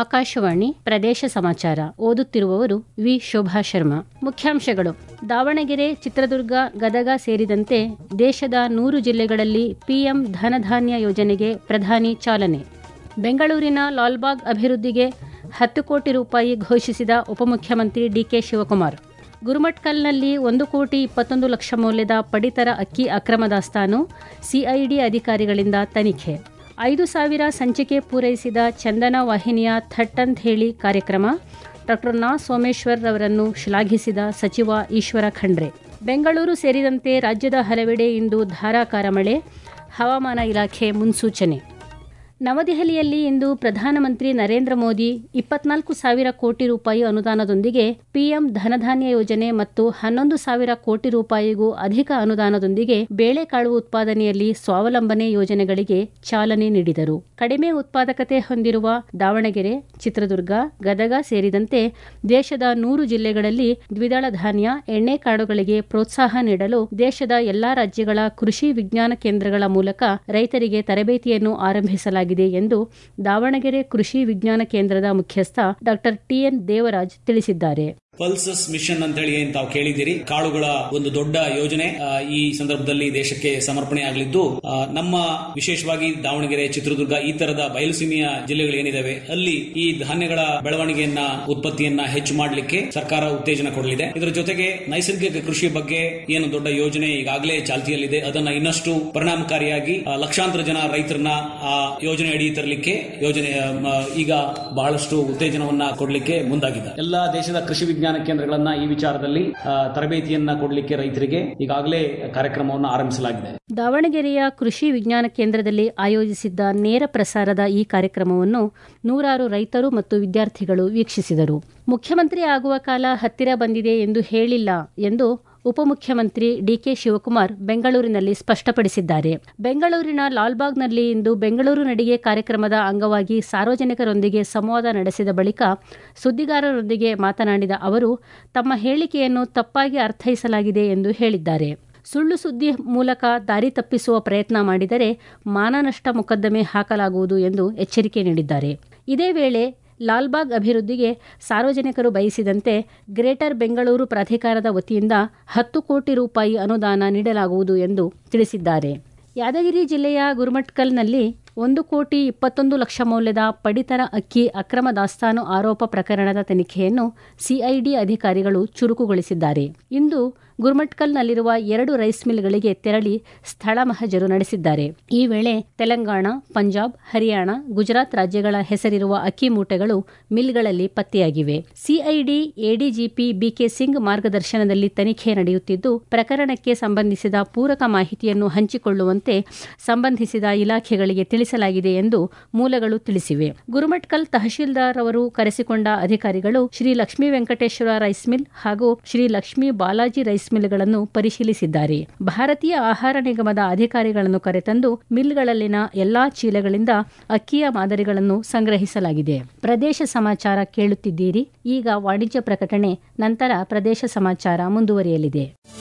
ಆಕಾಶವಾಣಿ ಪ್ರದೇಶ ಸಮಾಚಾರ ಓದುತ್ತಿರುವವರು ವಿ ಶೋಭಾ ಶರ್ಮಾ ಮುಖ್ಯಾಂಶಗಳು ದಾವಣಗೆರೆ ಚಿತ್ರದುರ್ಗ ಗದಗ ಸೇರಿದಂತೆ ದೇಶದ ನೂರು ಜಿಲ್ಲೆಗಳಲ್ಲಿ ಪಿಎಂ ಧನಧಾನ್ಯ ಯೋಜನೆಗೆ ಪ್ರಧಾನಿ ಚಾಲನೆ ಬೆಂಗಳೂರಿನ ಲಾಲ್ಬಾಗ್ ಅಭಿವೃದ್ಧಿಗೆ ಹತ್ತು ಕೋಟಿ ರೂಪಾಯಿ ಘೋಷಿಸಿದ ಉಪಮುಖ್ಯಮಂತ್ರಿ ಡಿಕೆ ಶಿವಕುಮಾರ್ ಗುರುಮಟ್ಕಲ್ನಲ್ಲಿ ಒಂದು ಕೋಟಿ ಇಪ್ಪತ್ತೊಂದು ಲಕ್ಷ ಮೌಲ್ಯದ ಪಡಿತರ ಅಕ್ಕಿ ಅಕ್ರಮ ದಾಸ್ತಾನು ಸಿಐಡಿ ಅಧಿಕಾರಿಗಳಿಂದ ತನಿಖೆ ಐದು ಸಾವಿರ ಸಂಚಿಕೆ ಪೂರೈಸಿದ ಚಂದನ ವಾಹಿನಿಯ ಥಟ್ಟಂತ್ ಹೇಳಿ ಕಾರ್ಯಕ್ರಮ ಡಾಕ್ಟರ್ ನಾ ಸೋಮೇಶ್ವರ್ ಅವರನ್ನು ಶ್ಲಾಘಿಸಿದ ಸಚಿವ ಈಶ್ವರ ಖಂಡ್ರೆ ಬೆಂಗಳೂರು ಸೇರಿದಂತೆ ರಾಜ್ಯದ ಹಲವೆಡೆ ಇಂದು ಧಾರಾಕಾರ ಮಳೆ ಹವಾಮಾನ ಇಲಾಖೆ ಮುನ್ಸೂಚನೆ ನವದೆಹಲಿಯಲ್ಲಿ ಇಂದು ಪ್ರಧಾನಮಂತ್ರಿ ನರೇಂದ್ರ ಮೋದಿ ಇಪ್ಪತ್ನಾಲ್ಕು ಸಾವಿರ ಕೋಟಿ ರೂಪಾಯಿ ಅನುದಾನದೊಂದಿಗೆ ಪಿಎಂ ಧನಧಾನ್ಯ ಯೋಜನೆ ಮತ್ತು ಹನ್ನೊಂದು ಸಾವಿರ ಕೋಟಿ ರೂಪಾಯಿಗೂ ಅಧಿಕ ಅನುದಾನದೊಂದಿಗೆ ಬೇಳೆಕಾಳು ಉತ್ಪಾದನೆಯಲ್ಲಿ ಸ್ವಾವಲಂಬನೆ ಯೋಜನೆಗಳಿಗೆ ಚಾಲನೆ ನೀಡಿದರು ಕಡಿಮೆ ಉತ್ಪಾದಕತೆ ಹೊಂದಿರುವ ದಾವಣಗೆರೆ ಚಿತ್ರದುರ್ಗ ಗದಗ ಸೇರಿದಂತೆ ದೇಶದ ನೂರು ಜಿಲ್ಲೆಗಳಲ್ಲಿ ದ್ವಿದಳ ಧಾನ್ಯ ಎಣ್ಣೆಕಾಳುಗಳಿಗೆ ಪ್ರೋತ್ಸಾಹ ನೀಡಲು ದೇಶದ ಎಲ್ಲಾ ರಾಜ್ಯಗಳ ಕೃಷಿ ವಿಜ್ಞಾನ ಕೇಂದ್ರಗಳ ಮೂಲಕ ರೈತರಿಗೆ ತರಬೇತಿಯನ್ನು ಆರಂಭಿಸಲಾಗಿದೆ ಎಂದು ದಾವಣಗೆರೆ ಕೃಷಿ ವಿಜ್ಞಾನ ಕೇಂದ್ರದ ಮುಖ್ಯಸ್ಥ ಡಾಕ್ಟರ್ ಟಿಎನ್ ದೇವರಾಜ್ ತಿಳಿಸಿದ್ದಾರೆ ಪಲ್ಸಸ್ ಮಿಷನ್ ಅಂತ ಹೇಳಿ ಏನ್ ತಾವು ಕೇಳಿದಿರಿ ಕಾಳುಗಳ ಒಂದು ದೊಡ್ಡ ಯೋಜನೆ ಆ, ಈ ಸಂದರ್ಭದಲ್ಲಿ ದೇಶಕ್ಕೆ ಸಮರ್ಪಣೆ ಆಗಲಿದ್ದು ಆ, ನಮ್ಮ ವಿಶೇಷವಾಗಿ ದಾವಣಗೆರೆ ಚಿತ್ರದುರ್ಗ ಈ ತರದ ಬಯಲುಸೀಮೆಯ ಜಿಲ್ಲೆಗಳು ಏನಿದಾವೆ ಅಲ್ಲಿ ಈ ಧಾನ್ಯಗಳ ಬೆಳವಣಿಗೆಯನ್ನ ಉತ್ಪತ್ತಿಯನ್ನ ಹೆಚ್ಚು ಮಾಡಲಿಕ್ಕೆ ಸರ್ಕಾರ ಉತ್ತೇಜನ ಕೊಡಲಿದೆ ಇದರ ಜೊತೆಗೆ ನೈಸರ್ಗಿಕ ಕೃಷಿ ಬಗ್ಗೆ ಏನು ದೊಡ್ಡ ಯೋಜನೆ ಈಗಾಗಲೇ ಚಾಲ್ತಿಯಲ್ಲಿದೆ ಅದನ್ನ ಇನ್ನಷ್ಟು ಪರಿಣಾಮಕಾರಿಯಾಗಿ ಆ, ಲಕ್ಷಾಂತರ ಜನ ರೈತರನ್ನ ಆ ಯೋಜನೆ ಅಡಿ ತರಲಿಕ್ಕೆ ಯೋಜನೆ ಆ, ಮ, ಈಗ ಬಹಳಷ್ಟು ಉತ್ತೇಜನವನ್ನ ಕೊಡಲಿಕ್ಕೆ ಮುಂದಾಗಿದೆ ಎಲ್ಲಾ ದೇಶದ ಕೃಷಿ ವಿಜ್ಞಾನ ಕೇಂದ್ರಗಳನ್ನ ಈ ವಿಚಾರದಲ್ಲಿ ಆ, ತರಬೇತಿಯನ್ನ ಕೊಡಲಿಕ್ಕೆ ರೈತರಿಗೆ ಈಗಾಗಲೇ ಕಾರ್ಯಕ್ರಮವನ್ನು ಆರಂಭಿಸಲಾಗಿದೆ ದಾವಣಗೆರೆಯ ಕೃಷಿ ವಿಜ್ಞಾನ ಕೇಂದ್ರದಲ್ಲಿ ಆಯೋಜಿಸಿದ್ದ ನೇರ ಪ್ರಸಾರದ ಈ ಕಾರ್ಯಕ್ರಮವನ್ನು ನೂರಾರು ರೈತರು ಮತ್ತು ವಿದ್ಯಾರ್ಥಿಗಳು ವೀಕ್ಷಿಸಿದರು ಮುಖ್ಯಮಂತ್ರಿ ಆಗುವ ಕಾಲ ಹತ್ತಿರ ಬಂದಿದೆ ಎಂದು ಹೇಳಿಲ್ಲ ಎಂದು ಉಪಮುಖ್ಯಮಂತ್ರಿ ಡಿಕೆ ಶಿವಕುಮಾರ್ ಬೆಂಗಳೂರಿನಲ್ಲಿ ಸ್ಪಷ್ಟಪಡಿಸಿದ್ದಾರೆ ಬೆಂಗಳೂರಿನ ಲಾಲ್ಬಾಗ್ನಲ್ಲಿ ಇಂದು ಬೆಂಗಳೂರು ನಡಿಗೆ ಕಾರ್ಯಕ್ರಮದ ಅಂಗವಾಗಿ ಸಾರ್ವಜನಿಕರೊಂದಿಗೆ ಸಂವಾದ ನಡೆಸಿದ ಬಳಿಕ ಸುದ್ದಿಗಾರರೊಂದಿಗೆ ಮಾತನಾಡಿದ ಅವರು ತಮ್ಮ ಹೇಳಿಕೆಯನ್ನು ತಪ್ಪಾಗಿ ಅರ್ಥೈಸಲಾಗಿದೆ ಎಂದು ಹೇಳಿದ್ದಾರೆ ಸುಳ್ಳು ಸುದ್ದಿ ಮೂಲಕ ದಾರಿ ತಪ್ಪಿಸುವ ಪ್ರಯತ್ನ ಮಾಡಿದರೆ ಮಾನನಷ್ಟ ಮೊಕದ್ದಮೆ ಹಾಕಲಾಗುವುದು ಎಂದು ಎಚ್ಚರಿಕೆ ನೀಡಿದ್ದಾರೆ ಇದೇ ವೇಳೆ ಲಾಲ್ಬಾಗ್ ಅಭಿವೃದ್ಧಿಗೆ ಸಾರ್ವಜನಿಕರು ಬಯಸಿದಂತೆ ಗ್ರೇಟರ್ ಬೆಂಗಳೂರು ಪ್ರಾಧಿಕಾರದ ವತಿಯಿಂದ ಹತ್ತು ಕೋಟಿ ರೂಪಾಯಿ ಅನುದಾನ ನೀಡಲಾಗುವುದು ಎಂದು ತಿಳಿಸಿದ್ದಾರೆ ಯಾದಗಿರಿ ಜಿಲ್ಲೆಯ ಗುರುಮಟ್ಕಲ್ನಲ್ಲಿ ಒಂದು ಕೋಟಿ ಇಪ್ಪತ್ತೊಂದು ಲಕ್ಷ ಮೌಲ್ಯದ ಪಡಿತರ ಅಕ್ಕಿ ಅಕ್ರಮ ದಾಸ್ತಾನು ಆರೋಪ ಪ್ರಕರಣದ ತನಿಖೆಯನ್ನು ಸಿಐಡಿ ಅಧಿಕಾರಿಗಳು ಚುರುಕುಗೊಳಿಸಿದ್ದಾರೆ ಇಂದು ಗುರ್ಮಟ್ಕಲ್ನಲ್ಲಿರುವ ಎರಡು ರೈಸ್ ಮಿಲ್ಗಳಿಗೆ ತೆರಳಿ ಸ್ಥಳ ಮಹಜರು ನಡೆಸಿದ್ದಾರೆ ಈ ವೇಳೆ ತೆಲಂಗಾಣ ಪಂಜಾಬ್ ಹರಿಯಾಣ ಗುಜರಾತ್ ರಾಜ್ಯಗಳ ಹೆಸರಿರುವ ಅಕ್ಕಿ ಮೂಟೆಗಳು ಮಿಲ್ಗಳಲ್ಲಿ ಪತ್ತೆಯಾಗಿವೆ ಸಿಐಡಿ ಎಡಿಜಿಪಿ ಬಿಕೆ ಸಿಂಗ್ ಮಾರ್ಗದರ್ಶನದಲ್ಲಿ ತನಿಖೆ ನಡೆಯುತ್ತಿದ್ದು ಪ್ರಕರಣಕ್ಕೆ ಸಂಬಂಧಿಸಿದ ಪೂರಕ ಮಾಹಿತಿಯನ್ನು ಹಂಚಿಕೊಳ್ಳುವಂತೆ ಸಂಬಂಧಿಸಿದ ಇಲಾಖೆಗಳಿಗೆ ತಿಳಿಸಲಾಗಿದೆ ಎಂದು ಮೂಲಗಳು ತಿಳಿಸಿವೆ ಗುರುಮಟ್ಕಲ್ ತಹಶೀಲ್ದಾರ್ ಅವರು ಕರೆಸಿಕೊಂಡ ಅಧಿಕಾರಿಗಳು ಶ್ರೀ ಲಕ್ಷ್ಮೀ ವೆಂಕಟೇಶ್ವರ ರೈಸ್ ಮಿಲ್ ಹಾಗೂ ಶ್ರೀ ಲಕ್ಷ್ಮೀ ಬಾಲಾಜಿ ರೈಸ್ ಮಿಲ್ಗಳನ್ನು ಪರಿಶೀಲಿಸಿದ್ದಾರೆ ಭಾರತೀಯ ಆಹಾರ ನಿಗಮದ ಅಧಿಕಾರಿಗಳನ್ನು ಕರೆತಂದು ಮಿಲ್ಗಳಲ್ಲಿನ ಎಲ್ಲಾ ಚೀಲಗಳಿಂದ ಅಕ್ಕಿಯ ಮಾದರಿಗಳನ್ನು ಸಂಗ್ರಹಿಸಲಾಗಿದೆ ಪ್ರದೇಶ ಸಮಾಚಾರ ಕೇಳುತ್ತಿದ್ದೀರಿ ಈಗ ವಾಣಿಜ್ಯ ಪ್ರಕಟಣೆ ನಂತರ ಪ್ರದೇಶ ಸಮಾಚಾರ ಮುಂದುವರಿಯಲಿದೆ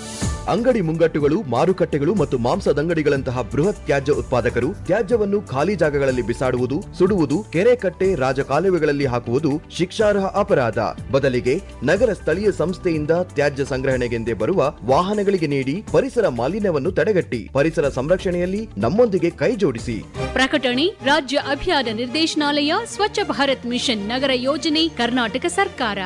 ಅಂಗಡಿ ಮುಂಗಟ್ಟುಗಳು ಮಾರುಕಟ್ಟೆಗಳು ಮತ್ತು ಮಾಂಸದಂಗಡಿಗಳಂತಹ ಬೃಹತ್ ತ್ಯಾಜ್ಯ ಉತ್ಪಾದಕರು ತ್ಯಾಜ್ಯವನ್ನು ಖಾಲಿ ಜಾಗಗಳಲ್ಲಿ ಬಿಸಾಡುವುದು ಸುಡುವುದು ಕೆರೆ ಕಟ್ಟೆ ರಾಜಕಾಲುವೆಗಳಲ್ಲಿ ಹಾಕುವುದು ಶಿಕ್ಷಾರ್ಹ ಅಪರಾಧ ಬದಲಿಗೆ ನಗರ ಸ್ಥಳೀಯ ಸಂಸ್ಥೆಯಿಂದ ತ್ಯಾಜ್ಯ ಸಂಗ್ರಹಣೆಗೆಂದೇ ಬರುವ ವಾಹನಗಳಿಗೆ ನೀಡಿ ಪರಿಸರ ಮಾಲಿನ್ಯವನ್ನು ತಡೆಗಟ್ಟಿ ಪರಿಸರ ಸಂರಕ್ಷಣೆಯಲ್ಲಿ ನಮ್ಮೊಂದಿಗೆ ಕೈ ಜೋಡಿಸಿ ಪ್ರಕಟಣೆ ರಾಜ್ಯ ಅಭಿಯಾನ ನಿರ್ದೇಶನಾಲಯ ಸ್ವಚ್ಛ ಭಾರತ್ ಮಿಷನ್ ನಗರ ಯೋಜನೆ ಕರ್ನಾಟಕ ಸರ್ಕಾರ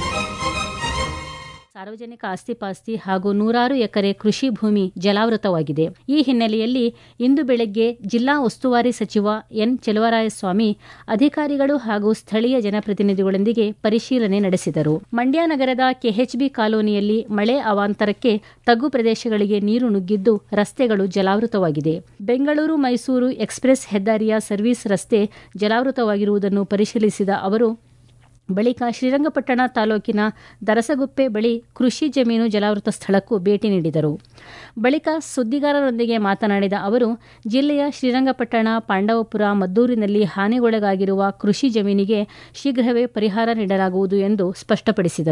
ಸಾರ್ವಜನಿಕ ಆಸ್ತಿಪಾಸ್ತಿ ಹಾಗೂ ನೂರಾರು ಎಕರೆ ಕೃಷಿ ಭೂಮಿ ಜಲಾವೃತವಾಗಿದೆ ಈ ಹಿನ್ನೆಲೆಯಲ್ಲಿ ಇಂದು ಬೆಳಗ್ಗೆ ಜಿಲ್ಲಾ ಉಸ್ತುವಾರಿ ಸಚಿವ ಎನ್ ಚೆಲುವರಾಯಸ್ವಾಮಿ ಅಧಿಕಾರಿಗಳು ಹಾಗೂ ಸ್ಥಳೀಯ ಜನಪ್ರತಿನಿಧಿಗಳೊಂದಿಗೆ ಪರಿಶೀಲನೆ ನಡೆಸಿದರು ಮಂಡ್ಯ ನಗರದ ಕೆಎಚ್ಬಿ ಕಾಲೋನಿಯಲ್ಲಿ ಮಳೆ ಅವಾಂತರಕ್ಕೆ ತಗ್ಗು ಪ್ರದೇಶಗಳಿಗೆ ನೀರು ನುಗ್ಗಿದ್ದು ರಸ್ತೆಗಳು ಜಲಾವೃತವಾಗಿದೆ ಬೆಂಗಳೂರು ಮೈಸೂರು ಎಕ್ಸ್ಪ್ರೆಸ್ ಹೆದ್ದಾರಿಯ ಸರ್ವಿಸ್ ರಸ್ತೆ ಜಲಾವೃತವಾಗಿರುವುದನ್ನು ಪರಿಶೀಲಿಸಿದ ಅವರು ಬಳಿಕ ಶ್ರೀರಂಗಪಟ್ಟಣ ತಾಲೂಕಿನ ದರಸಗುಪ್ಪೆ ಬಳಿ ಕೃಷಿ ಜಮೀನು ಜಲಾವೃತ ಸ್ಥಳಕ್ಕೂ ಭೇಟಿ ನೀಡಿದರು ಬಳಿಕ ಸುದ್ದಿಗಾರರೊಂದಿಗೆ ಮಾತನಾಡಿದ ಅವರು ಜಿಲ್ಲೆಯ ಶ್ರೀರಂಗಪಟ್ಟಣ ಪಾಂಡವಪುರ ಮದ್ದೂರಿನಲ್ಲಿ ಹಾನಿಗೊಳಗಾಗಿರುವ ಕೃಷಿ ಜಮೀನಿಗೆ ಶೀಘ್ರವೇ ಪರಿಹಾರ ನೀಡಲಾಗುವುದು ಎಂದು ಸ್ಪಷ್ಟಪಡಿಸಿದರು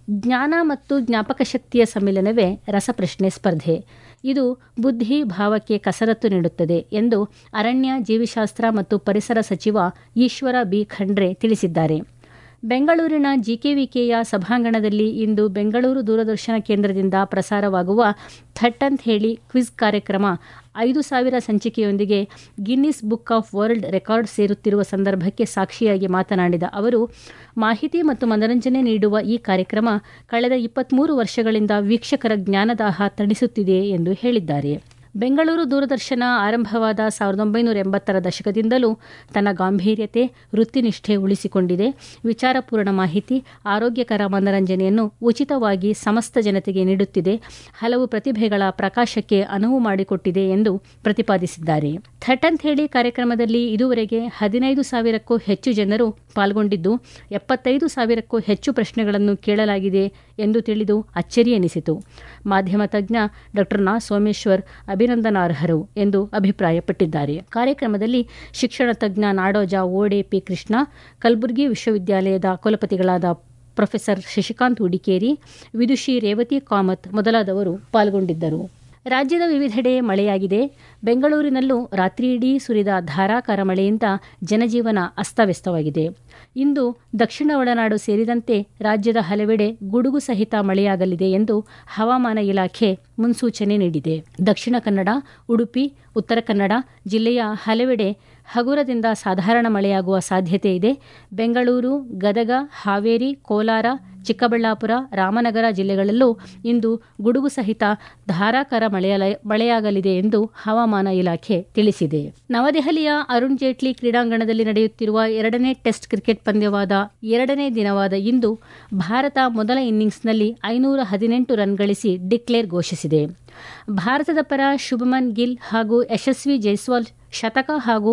ಜ್ಞಾನ ಮತ್ತು ಜ್ಞಾಪಕ ಶಕ್ತಿಯ ಸಮ್ಮಿಲನವೇ ರಸಪ್ರಶ್ನೆ ಸ್ಪರ್ಧೆ ಇದು ಬುದ್ಧಿ ಭಾವಕ್ಕೆ ಕಸರತ್ತು ನೀಡುತ್ತದೆ ಎಂದು ಅರಣ್ಯ ಜೀವಿಶಾಸ್ತ್ರ ಮತ್ತು ಪರಿಸರ ಸಚಿವ ಈಶ್ವರ ಬಿ ಖಂಡ್ರೆ ತಿಳಿಸಿದ್ದಾರೆ ಬೆಂಗಳೂರಿನ ಜಿಕೆವಿಕೆಯ ಸಭಾಂಗಣದಲ್ಲಿ ಇಂದು ಬೆಂಗಳೂರು ದೂರದರ್ಶನ ಕೇಂದ್ರದಿಂದ ಪ್ರಸಾರವಾಗುವ ಥಟ್ಟಂತ್ ಹೇಳಿ ಕ್ವಿಜ್ ಕಾರ್ಯಕ್ರಮ ಐದು ಸಾವಿರ ಸಂಚಿಕೆಯೊಂದಿಗೆ Guinness book of world record ಸೇರುತ್ತಿರುವ ಸಂದರ್ಭಕ್ಕೆ ಸಾಕ್ಷಿಯಾಗಿ ಮಾತನಾಡಿದ ಅವರು ಮಾಹಿತಿ ಮತ್ತು ಮನರಂಜನೆ ನೀಡುವ ಈ ಕಾರ್ಯಕ್ರಮ ಕಳೆದ ಇಪ್ಪತ್ಮೂರು ವರ್ಷಗಳಿಂದ ವೀಕ್ಷಕರ ಜ್ಞಾನದಾಹ ತಣಿಸುತ್ತಿದೆ ಎಂದು ಹೇಳಿದ್ದಾರೆ ಬೆಂಗಳೂರು ದೂರದರ್ಶನ ಆರಂಭವಾದ ಸಾವಿರದ ಒಂಬೈನೂರ ಎಂಬತ್ತರ ದಶಕದಿಂದಲೂ ತನ್ನ ಗಾಂಭೀರ್ಯತೆ ವೃತ್ತಿನಿಷ್ಠೆ ಉಳಿಸಿಕೊಂಡಿದೆ ವಿಚಾರಪೂರ್ಣ ಮಾಹಿತಿ ಆರೋಗ್ಯಕರ ಮನರಂಜನೆಯನ್ನು ಉಚಿತವಾಗಿ ಸಮಸ್ತ ಜನತೆಗೆ ನೀಡುತ್ತಿದೆ ಹಲವು ಪ್ರತಿಭೆಗಳ ಪ್ರಕಾಶಕ್ಕೆ ಅನುವು ಮಾಡಿಕೊಟ್ಟಿದೆ ಎಂದು ಪ್ರತಿಪಾದಿಸಿದ್ದಾರೆ ಥಟಂತ್ ಹೇಳಿ ಕಾರ್ಯಕ್ರಮದಲ್ಲಿ ಇದುವರೆಗೆ ಹದಿನೈದು ಸಾವಿರಕ್ಕೂ ಹೆಚ್ಚು ಜನರು ಪಾಲ್ಗೊಂಡಿದ್ದು ಎಪ್ಪತ್ತೈದು ಸಾವಿರಕ್ಕೂ ಹೆಚ್ಚು ಪ್ರಶ್ನೆಗಳನ್ನು ಕೇಳಲಾಗಿದೆ ಎಂದು ತಿಳಿದು ಅಚ್ಚರಿ ಎನಿಸಿತು ಮಾಧ್ಯಮ ತಜ್ಞ ಡಾ ನಾ ಸೋಮೇಶ್ವರ್ ಅಭಿನಂದನಾರ್ಹರು ಎಂದು ಅಭಿಪ್ರಾಯಪಟ್ಟಿದ್ದಾರೆ ಕಾರ್ಯಕ್ರಮದಲ್ಲಿ ಶಿಕ್ಷಣ ತಜ್ಞ ನಾಡೋಜ ಓಡೆ ಪಿ ಕೃಷ್ಣ ಕಲಬುರಗಿ ವಿಶ್ವವಿದ್ಯಾಲಯದ ಕುಲಪತಿಗಳಾದ ಪ್ರೊಫೆಸರ್ ಶಶಿಕಾಂತ್ ಹುಡಿಕೇರಿ ವಿದುಷಿ ರೇವತಿ ಕಾಮತ್ ಮೊದಲಾದವರು ಪಾಲ್ಗೊಂಡಿದ್ದರು ರಾಜ್ಯದ ವಿವಿಧೆಡೆ ಮಳೆಯಾಗಿದೆ ಬೆಂಗಳೂರಿನಲ್ಲೂ ರಾತ್ರಿಯಿಡೀ ಸುರಿದ ಧಾರಾಕಾರ ಮಳೆಯಿಂದ ಜನಜೀವನ ಅಸ್ತವ್ಯಸ್ತವಾಗಿದೆ ಇಂದು ದಕ್ಷಿಣ ಒಳನಾಡು ಸೇರಿದಂತೆ ರಾಜ್ಯದ ಹಲವೆಡೆ ಗುಡುಗು ಸಹಿತ ಮಳೆಯಾಗಲಿದೆ ಎಂದು ಹವಾಮಾನ ಇಲಾಖೆ ಮುನ್ಸೂಚನೆ ನೀಡಿದೆ ದಕ್ಷಿಣ ಕನ್ನಡ ಉಡುಪಿ ಉತ್ತರ ಕನ್ನಡ ಜಿಲ್ಲೆಯ ಹಲವೆಡೆ ಹಗುರದಿಂದ ಸಾಧಾರಣ ಮಳೆಯಾಗುವ ಸಾಧ್ಯತೆ ಇದೆ ಬೆಂಗಳೂರು ಗದಗ ಹಾವೇರಿ ಕೋಲಾರ ಚಿಕ್ಕಬಳ್ಳಾಪುರ ರಾಮನಗರ ಜಿಲ್ಲೆಗಳಲ್ಲೂ ಇಂದು ಗುಡುಗು ಸಹಿತ ಧಾರಾಕಾರ ಮಳೆಯಾಗಲಿದೆ ಎಂದು ಹವಾಮಾನ ಇಲಾಖೆ ತಿಳಿಸಿದೆ ನವದೆಹಲಿಯ ಅರುಣ್ ಜೇಟ್ಲಿ ಕ್ರೀಡಾಂಗಣದಲ್ಲಿ ನಡೆಯುತ್ತಿರುವ ಎರಡನೇ ಟೆಸ್ಟ್ ಕ್ರಿಕೆಟ್ ಪಂದ್ಯವಾದ ಎರಡನೇ ದಿನವಾದ ಇಂದು ಭಾರತ ಮೊದಲ ಇನ್ನಿಂಗ್ಸ್ನಲ್ಲಿ ಐನೂರ ಹದಿನೆಂಟು ರನ್ ಗಳಿಸಿ ಡಿಕ್ಲೇರ್ ಘೋಷಿಸಿದೆ ಭಾರತದ ಪರ ಶುಭಮನ್ ಗಿಲ್ ಹಾಗೂ ಯಶಸ್ವಿ ಜೈಸ್ವಾಲ್ ಶತಕ ಹಾಗೂ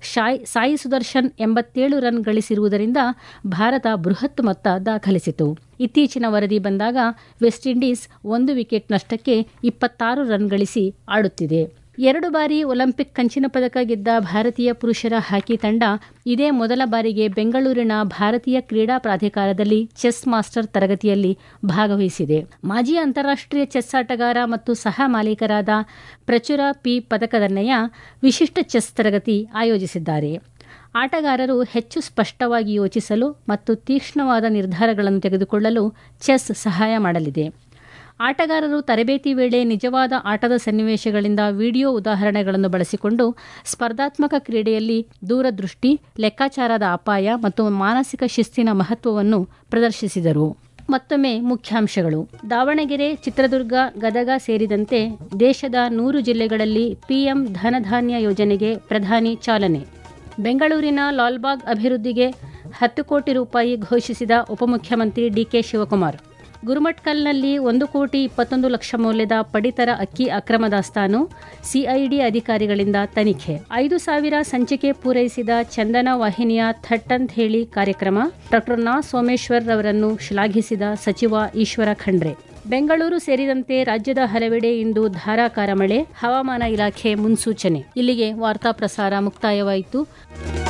ಸಾಯಿ ಸುದರ್ಶನ್ ಎಂಬತ್ತೇಳು ರನ್ ಗಳಿಸಿರುವುದರಿಂದ ಭಾರತ ಬೃಹತ್ ಮೊತ್ತ ದಾಖಲಿಸಿತು ಇತ್ತೀಚಿನ ವರದಿ ಬಂದಾಗ ವೆಸ್ಟ್ ಇಂಡೀಸ್ ಒಂದು ವಿಕೆಟ್ ನಷ್ಟಕ್ಕೆ ಇಪ್ಪತ್ತಾರು ರನ್ ಗಳಿಸಿ ಆಡುತ್ತಿದೆ ಎರಡು ಬಾರಿ ಒಲಿಂಪಿಕ್ ಕಂಚಿನ ಪದಕ ಗೆದ್ದ ಭಾರತೀಯ ಪುರುಷರ ಹಾಕಿ ತಂಡ ಇದೇ ಮೊದಲ ಬಾರಿಗೆ ಬೆಂಗಳೂರಿನ ಭಾರತೀಯ ಕ್ರೀಡಾ ಪ್ರಾಧಿಕಾರದಲ್ಲಿ ಚೆಸ್ ಮಾಸ್ಟರ್ ತರಗತಿಯಲ್ಲಿ ಭಾಗವಹಿಸಿದೆ ಮಾಜಿ ಅಂತಾರಾಷ್ಟ್ರೀಯ ಚೆಸ್ ಆಟಗಾರ ಮತ್ತು ಸಹ ಮಾಲೀಕರಾದ ಪ್ರಚುರ ಪಿ ಪದಕದನ್ನಯ್ಯ ವಿಶಿಷ್ಟ ಚೆಸ್ ತರಗತಿ ಆಯೋಜಿಸಿದ್ದಾರೆ ಆಟಗಾರರು ಹೆಚ್ಚು ಸ್ಪಷ್ಟವಾಗಿ ಯೋಚಿಸಲು ಮತ್ತು ತೀಕ್ಷ್ಣವಾದ ನಿರ್ಧಾರಗಳನ್ನು ತೆಗೆದುಕೊಳ್ಳಲು ಚೆಸ್ ಸಹಾಯ ಮಾಡಲಿದೆ ಆಟಗಾರರು ತರಬೇತಿ ವೇಳೆ ನಿಜವಾದ ಆಟದ ಸನ್ನಿವೇಶಗಳಿಂದ ವಿಡಿಯೋ ಉದಾಹರಣೆಗಳನ್ನು ಬಳಸಿಕೊಂಡು ಸ್ಪರ್ಧಾತ್ಮಕ ಕ್ರೀಡೆಯಲ್ಲಿ ದೂರದೃಷ್ಟಿ ಲೆಕ್ಕಾಚಾರದ ಅಪಾಯ ಮತ್ತು ಮಾನಸಿಕ ಶಿಸ್ತಿನ ಮಹತ್ವವನ್ನು ಪ್ರದರ್ಶಿಸಿದರು ಮತ್ತೊಮ್ಮೆ ಮುಖ್ಯಾಂಶಗಳು ದಾವಣಗೆರೆ ಚಿತ್ರದುರ್ಗ ಗದಗ ಸೇರಿದಂತೆ ದೇಶದ ನೂರು ಜಿಲ್ಲೆಗಳಲ್ಲಿ ಪಿಎಂ ಧನಧಾನ್ಯ ಯೋಜನೆಗೆ ಪ್ರಧಾನಿ ಚಾಲನೆ ಬೆಂಗಳೂರಿನ ಲಾಲ್ಬಾಗ್ ಅಭಿವೃದ್ಧಿಗೆ ಹತ್ತು ಕೋಟಿ ರೂಪಾಯಿ ಘೋಷಿಸಿದ ಉಪಮುಖ್ಯಮಂತ್ರಿ ಡಿಕೆ ಶಿವಕುಮಾರ್ ಗುರುಮಟ್ಕಲ್ನಲ್ಲಿ ಒಂದು ಕೋಟಿ ಇಪ್ಪತ್ತೊಂದು ಲಕ್ಷ ಮೌಲ್ಯದ ಪಡಿತರ ಅಕ್ಕಿ ಅಕ್ರಮ ದಾಸ್ತಾನು ಸಿಐಡಿ ಅಧಿಕಾರಿಗಳಿಂದ ತನಿಖೆ ಐದು ಸಾವಿರ ಸಂಚಿಕೆ ಪೂರೈಸಿದ ಚಂದನ ವಾಹಿನಿಯ ಥಟ್ಟಂತ್ ಹೇಳಿ ಕಾರ್ಯಕ್ರಮ ಡಾ ನಾ ಸೋಮೇಶ್ವರ್ ಅವರನ್ನು ಶ್ಲಾಘಿಸಿದ ಸಚಿವ ಈಶ್ವರ ಖಂಡ್ರೆ ಬೆಂಗಳೂರು ಸೇರಿದಂತೆ ರಾಜ್ಯದ ಹಲವೆಡೆ ಇಂದು ಧಾರಾಕಾರ ಮಳೆ ಹವಾಮಾನ ಇಲಾಖೆ ಮುನ್ಸೂಚನೆ ಇಲ್ಲಿಗೆ ವಾರ್ತಾ ಪ್ರಸಾರ ಮುಕ್ತಾಯವಾಯಿತು